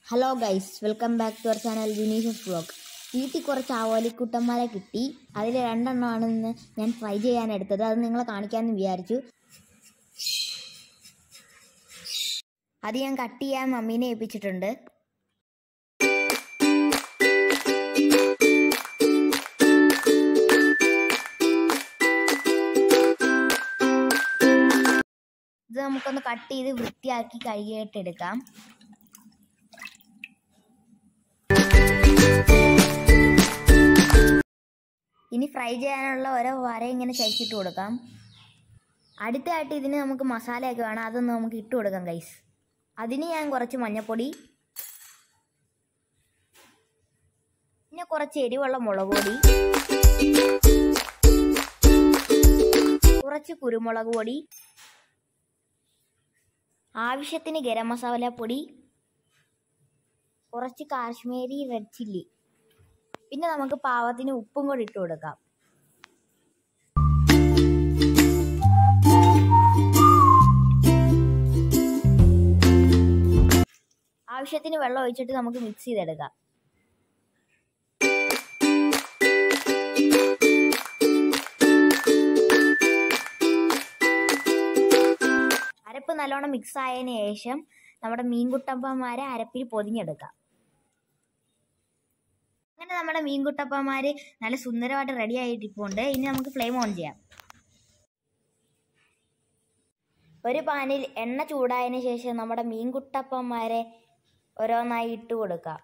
hello guys welcome back to our channel വിനീഷസ് vlog വീട്ടിൽ കുറച്ച് ആവോലിക്കുട്ടന്മാരെ കിട്ടി അതിൽ രണ്ടെണ്ണമാണ് ഇന്ന് ഞാൻ ഫ്രൈ ചെയ്യാൻ എടുത്തത് അത് നിങ്ങളെ കാണിക്കാമെന്ന് വിചാരിച്ചു അത് ഞാൻ കട്ട് ചെയ്യാൻ മമ്മീനെ ഏൽപ്പിച്ചിട്ടുണ്ട് ഇത് നമുക്കൊന്ന് കട്ട് ചെയ്ത് വൃത്തിയാക്കി കഴുകിയിട്ടെടുക്കാം ഇനി ഫ്രൈ ചെയ്യാനുള്ള ഓരോ വര ഇങ്ങനെ ചരിച്ചിട്ട് കൊടുക്കാം അടുത്തായിട്ട് ഇതിന് നമുക്ക് മസാലയൊക്കെ വേണം അതൊന്ന് നമുക്ക് ഇട്ട് കൊടുക്കാം ഗൈസ് അതിന് ഞാൻ കുറച്ച് മഞ്ഞപ്പൊടി പിന്നെ കുറച്ച് എരിവുള്ള മുളക് പൊടി കുറച്ച് കുരുമുളക് പൊടി ആവശ്യത്തിന് ഗരം മസാല പൊടി കുറച്ച് കാശ്മീരി റെഡ് ചില്ലി പിന്നെ നമുക്ക് പാവത്തിന് ഉപ്പും കൂടി ഇട്ട് കൊടുക്കാം ആവശ്യത്തിന് വെള്ളം ഒഴിച്ചിട്ട് നമുക്ക് മിക്സ് ചെയ്തെടുക്കാം അരപ്പ് നല്ലോണം മിക്സ് ആയതിനു ശേഷം നമ്മുടെ മീൻകുട്ടപ്പന്മാരെ അരപ്പിൽ പൊതിഞ്ഞെടുക്കാം അങ്ങനെ നമ്മുടെ മീൻകുട്ടപ്പന്മാര് നല്ല സുന്ദരമായിട്ട് റെഡി ആയിട്ടിപ്പുണ്ട് ഇനി നമുക്ക് ഫ്ലെയിം ഓൺ ചെയ്യാം ഒരു പാനിൽ എണ്ണ ചൂടായതിനു ശേഷം നമ്മുടെ മീൻകുട്ടപ്പന്മാരെ ഓരോന്നായി ഇട്ട് കൊടുക്കാം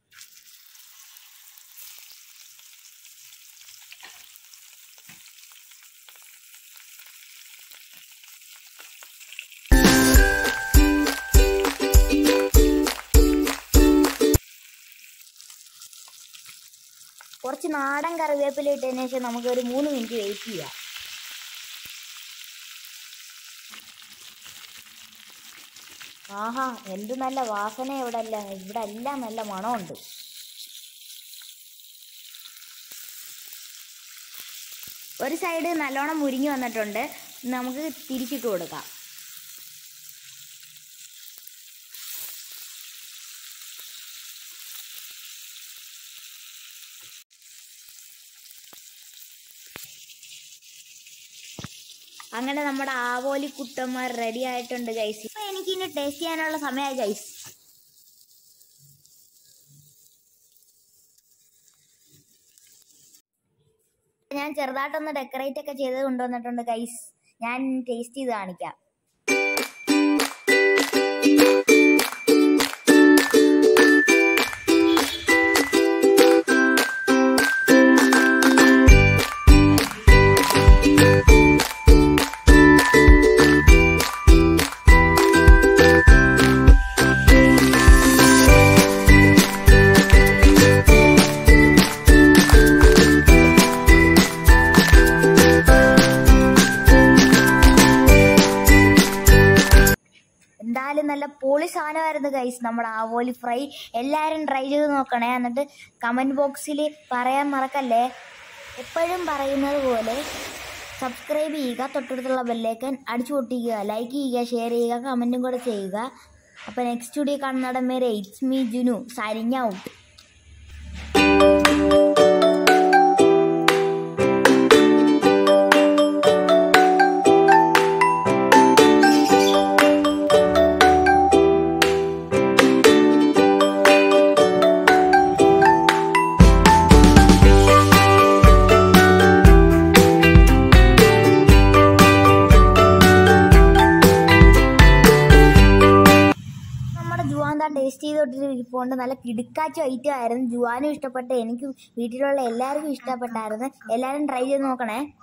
കുറച്ച് നാടൻ കറിവേപ്പില ഇട്ടതിന് ശേഷം നമുക്ക് ഒരു മൂന്ന് മിനിറ്റ് വെയിറ്റ് ചെയ്യാം ആഹാ എന്ത് നല്ല വാസന ഇവിടെ അല്ല ഇവിടെ എല്ലാം നല്ല മണമുണ്ട് ഒരു സൈഡ് നല്ലോണം മുരിഞ്ഞു വന്നിട്ടുണ്ട് നമുക്ക് തിരിച്ചിട്ട് കൊടുക്കാം അങ്ങനെ നമ്മുടെ ആവോലി കുട്ടന്മാർ റെഡി ആയിട്ടുണ്ട് ഗൈസ് ഇപ്പൊ എനിക്ക് ഇനി ടേസ്റ്റ് ചെയ്യാനുള്ള സമയമായി ഗൈസ് ഞാൻ ചെറുതായിട്ടൊന്ന് ഡെക്കറേറ്റ് ഒക്കെ ചെയ്ത് കൊണ്ടുവന്നിട്ടുണ്ട് ഗൈസ് ഞാൻ ടേസ്റ്റ് ചെയ്ത് കാണിക്കാം എന്തായാലും നല്ല പൊളി സാധനമായിരുന്നു ഗൈസ് നമ്മുടെ ആവോലി ഫ്രൈ എല്ലാവരും ട്രൈ ചെയ്ത് നോക്കണേ എന്നിട്ട് കമൻറ്റ് ബോക്സിൽ പറയാൻ മറക്കല്ലേ എപ്പോഴും പറയുന്നത് പോലെ സബ്സ്ക്രൈബ് ചെയ്യുക തൊട്ടടുത്തുള്ള ബെല്ലേക്കൻ അടിച്ചു പൊട്ടിക്കുക ലൈക്ക് ചെയ്യുക ഷെയർ ചെയ്യുക കമൻറ്റും കൂടെ ചെയ്യുക അപ്പോൾ നെക്സ്റ്റ് വീഡിയോ കാണുന്നിടം വരെ it's me Junu signing out നമ്മുടെ ജുവാൻ താ ടേസ്റ്റ് ചെയ്തോട്ടിട്ട് ഇരിപ്പുണ്ട് നല്ല കിടുക്കാച്ച ഐറ്റം ആയിരുന്നു ജുവാനും ഇഷ്ടപ്പെട്ട എനിക്കും വീട്ടിലുള്ള എല്ലാവർക്കും ഇഷ്ടപ്പെട്ടായിരുന്നു എല്ലാവരും ട്രൈ ചെയ്ത് നോക്കണേ